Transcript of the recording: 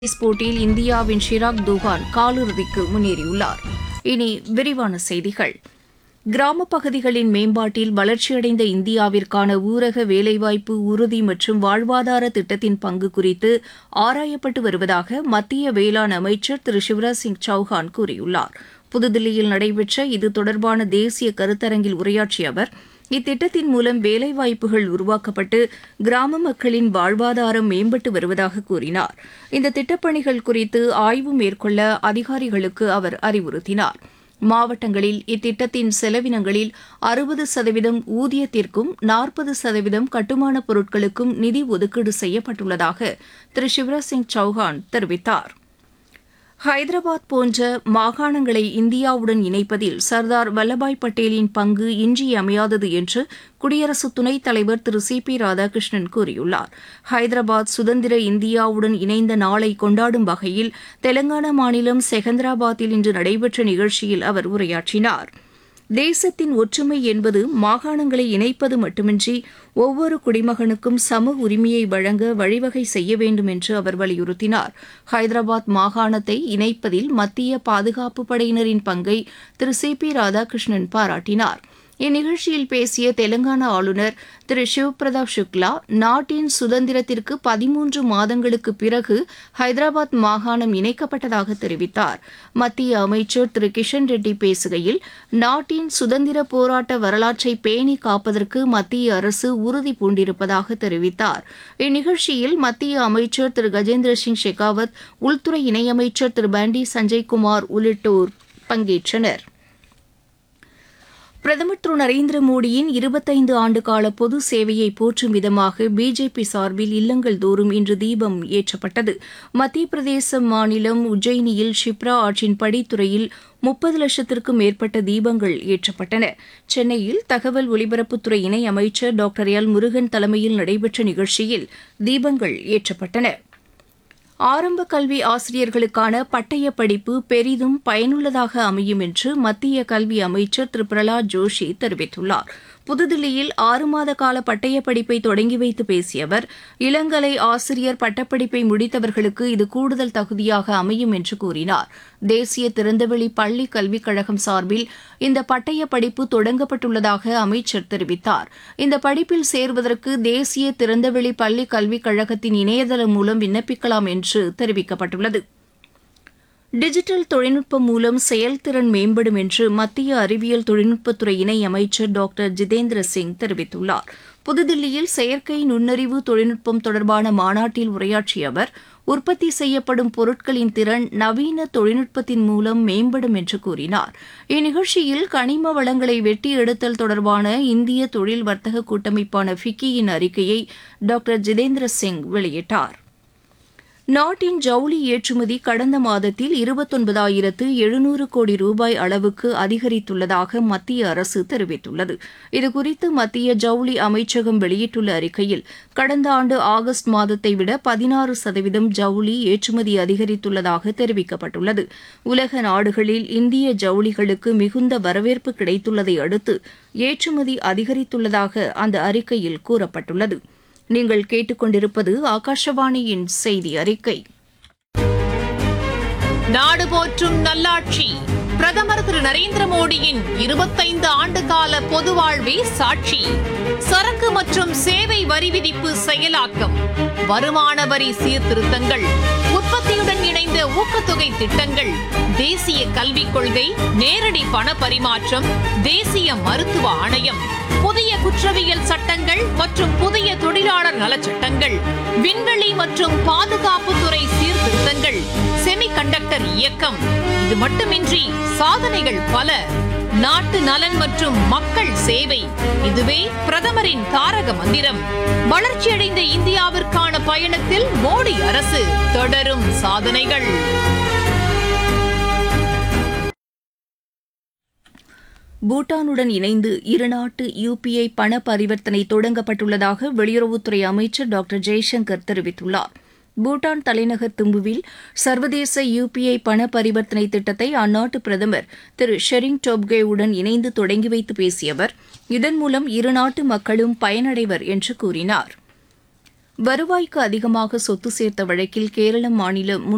tennis போட்டியில் இந்தியாவின் ஷிராக் துகான் காலிறுதிக்கு முன்னேறியுள்ளார் இனி விரிவான செய்திகள் கிராமப் பகுதிகளின் மேம்பாட்டில் வளர்ச்சியடைந்த இந்தியாவிற்கான ஊரக வேலைவாய்ப்பு உறுதி மற்றும் வாழ்வாதார திட்டத்தின் பங்கு குறித்து ஆராயப்பட்டு வருவதாக மத்திய வேளாண் அமைச்சர் திரு சிவராஜ் சிங் சௌஹான் கூறியுள்ளார் புதுதில்லியில் நடைபெற்ற இது தொடர்பான தேசிய கருத்தரங்கில் உரையாற்றிய அவர் இத்திட்டத்தின் மூலம் வேலைவாய்ப்புகள் உருவாக்கப்பட்டு கிராம மக்களின் வாழ்வாதாரம் மேம்பட்டு வருவதாக கூறினார் இந்த திட்டப்பணிகள் குறித்து ஆய்வு மேற்கொள்ள அதிகாரிகளுக்கு அவர் அறிவுறுத்தினார் மாவட்டங்களில் இத்திட்டத்தின் செலவினங்களில் அறுபது சதவீதம் ஊதியத்திற்கும் நாற்பது சதவீதம் கட்டுமானப் பொருட்களுக்கும் நிதி ஒதுக்கீடு செய்யப்பட்டுள்ளதாக திரு சிவராஜ் சிங் சௌஹான் தெரிவித்தார் ஹைதராபாத் போன்ற மாகாணங்களை இந்தியாவுடன் இணைப்பதில் சர்தார் வல்லபாய் பட்டேலின் பங்கு இன்றியமையாதது என்று குடியரசு துணைத் தலைவர் திரு சி பி ராதாகிருஷ்ணன் கூறியுள்ளார் ஹைதராபாத் சுதந்திர இந்தியாவுடன் இணைந்த நாளை கொண்டாடும் வகையில் தெலங்கானா மாநிலம் செகந்திராபாத்தில் இன்று நடைபெற்ற நிகழ்ச்சியில் அவர் உரையாற்றினார் தேசத்தின் ஒற்றுமை என்பது மாகாணங்களை இணைப்பது மட்டுமின்றி ஒவ்வொரு குடிமகனுக்கும் சம உரிமையை வழங்க வழிவகை செய்ய வேண்டும் என்று அவர் வலியுறுத்தினார் ஹைதராபாத் மாகாணத்தை இணைப்பதில் மத்திய பாதுகாப்பு படையினரின் பங்கை திரு சி பி ராதாகிருஷ்ணன் பாராட்டினார் இந்நிகழ்ச்சியில் பேசிய தெலங்கானா ஆளுநர் திரு சிவ்பிரதாப் சுக்லா நாட்டின் சுதந்திரத்திற்கு பதிமூன்று மாதங்களுக்கு பிறகு ஹைதராபாத் மாகாணம் இணைக்கப்பட்டதாக தெரிவித்தார் மத்திய அமைச்சர் திரு கிஷன் ரெட்டி பேசுகையில் நாட்டின் சுதந்திர போராட்ட வரலாற்றை பேணி காப்பதற்கு மத்திய அரசு உறுதி பூண்டிருப்பதாக தெரிவித்தார் இந்நிகழ்ச்சியில் மத்திய அமைச்சர் திரு கஜேந்திர சிங் ஷெகாவத் உள்துறை இணையமைச்சர் திரு பண்டி சஞ்சய்குமார் உள்ளிட்டோர் பங்கேற்றனர் பிரதமர் திரு நரேந்திர மோடியின் இருபத்தைந்து ஆண்டுகால பொது சேவையை போற்றும் விதமாக பிஜேபி சார்பில் இல்லங்கள் தோறும் இன்று தீபம் ஏற்றப்பட்டது மத்திய பிரதேச மாநிலம் உஜ்ஜயினியில் ஷிப்ரா ஆற்றின் படித்துறையில் முப்பது லட்சத்திற்கும் மேற்பட்ட தீபங்கள் ஏற்றப்பட்டன சென்னையில் தகவல் ஒலிபரப்புத்துறை இணை அமைச்சர் டாக்டர் எல் முருகன் தலைமையில் நடைபெற்ற நிகழ்ச்சியில் தீபங்கள் ஏற்றப்பட்டன ஆரம்ப கல்வி ஆசிரியர்களுக்கான பட்டய படிப்பு பெரிதும் பயனுள்ளதாக அமையும் என்று மத்திய கல்வி அமைச்சர் திரு பிரகலாத் ஜோஷி தெரிவித்துள்ளார் புதுதில்லியில் ஆறு மாத கால பட்டய படிப்பை தொடங்கி வைத்து பேசிய அவர் இளங்கலை ஆசிரியர் பட்டப்படிப்பை முடித்தவர்களுக்கு இது கூடுதல் தகுதியாக அமையும் என்று கூறினார் தேசிய திறந்தவெளி பள்ளி கல்விக் கழகம் சார்பில் இந்த பட்டய படிப்பு தொடங்கப்பட்டுள்ளதாக அமைச்சர் தெரிவித்தார் இந்த படிப்பில் சேர்வதற்கு தேசிய திறந்தவெளி பள்ளி கல்விக் கழகத்தின் இணையதளம் மூலம் விண்ணப்பிக்கலாம் என்று தெரிவிக்கப்பட்டுள்ளது டிஜிட்டல் தொழில்நுட்பம் மூலம் செயல்திறன் மேம்படும் என்று மத்திய அறிவியல் தொழில்நுட்பத்துறை இணை அமைச்சர் டாக்டர் ஜிதேந்திர சிங் தெரிவித்துள்ளார் புதுதில்லியில் செயற்கை நுண்ணறிவு தொழில்நுட்பம் தொடர்பான மாநாட்டில் உரையாற்றிய அவர் உற்பத்தி செய்யப்படும் பொருட்களின் திறன் நவீன தொழில்நுட்பத்தின் மூலம் மேம்படும் என்று கூறினார் இந்நிகழ்ச்சியில் கனிம வளங்களை வெட்டி எடுத்தல் தொடர்பான இந்திய தொழில் வர்த்தக கூட்டமைப்பான ஃபிக்கியின் அறிக்கையை டாக்டர் ஜிதேந்திர சிங் வெளியிட்டார் நாட்டின் ஜவுளி ஏற்றுமதி கடந்த மாதத்தில் இருபத்தொன்பதாயிரத்து எழுநூறு கோடி ரூபாய் அளவுக்கு அதிகரித்துள்ளதாக மத்திய அரசு தெரிவித்துள்ளது இதுகுறித்து மத்திய ஜவுளி அமைச்சகம் வெளியிட்டுள்ள அறிக்கையில் கடந்த ஆண்டு ஆகஸ்ட் மாதத்தை விட பதினாறு சதவீதம் ஜவுளி ஏற்றுமதி அதிகரித்துள்ளதாக தெரிவிக்கப்பட்டுள்ளது உலக நாடுகளில் இந்திய ஜவுளிகளுக்கு மிகுந்த வரவேற்பு கிடைத்துள்ளதை அடுத்து ஏற்றுமதி அதிகரித்துள்ளதாக அந்த அறிக்கையில் கூறப்பட்டுள்ளது நீங்கள் கேட்டுக்கொண்டிருப்பது ஆகாஷவாணியின் செய்தி அறிக்கை நாடு போற்றும் நல்லாட்சி பிரதமர் திரு நரேந்திர மோடியின் இருபத்தைந்து ஆண்டு கால பொது வாழ்வே சாட்சி சரக்கு மற்றும் சேவை வரி விதிப்பு செயலாக்கம் வருமான வரி சீர்திருத்தங்கள் உற்பத்தியுடன் இணைந்த ஊக்கத்தொகை திட்டங்கள் தேசிய கல்விக் கொள்கை நேரடி பண பரிமாற்றம் தேசிய மருத்துவ ஆணையம் புதிய குற்றவியல் சட்டங்கள் மற்றும் புதிய தொழிலாளர் நலச்சட்டங்கள் விண்வெளி மற்றும் பாதுகாப்புத்துறை சீர்திருத்தங்கள் செமிகண்டக்டர் இயக்கம் இது மட்டுமின்றி சாதனைகள் பல நாட்டு நலன் மற்றும் மக்கள் சேவை இதுவே பிரதமரின் தாரக மந்திரம் வளர்ச்சியடைந்த இந்தியாவிற்கான பயணத்தில் மோடி அரசு தொடரும் சாதனைகள் பூட்டானுடன் இணைந்து இருநாட்டு யுபிஐ பண பரிவர்த்தனை தொடங்கப்பட்டுள்ளதாக வெளியுறவுத்துறை அமைச்சர் டாக்டர் ஜெய்சங்கர் தெரிவித்துள்ளார் பூட்டான் தலைநகர் திம்புவில் சர்வதேச யுபிஐ பண பரிவர்த்தனை திட்டத்தை அந்நாட்டு பிரதமர் திரு ஷெரிங் டோப்கேவுடன் இணைந்து தொடங்கி வைத்து பேசிய அவர் இதன் மூலம் இருநாட்டு மக்களும் பயனடைவர் என்று கூறினார் வருவாய்க்கு அதிகமாக சொத்து சேர்த்த வழக்கில் கேரள மாநில முன்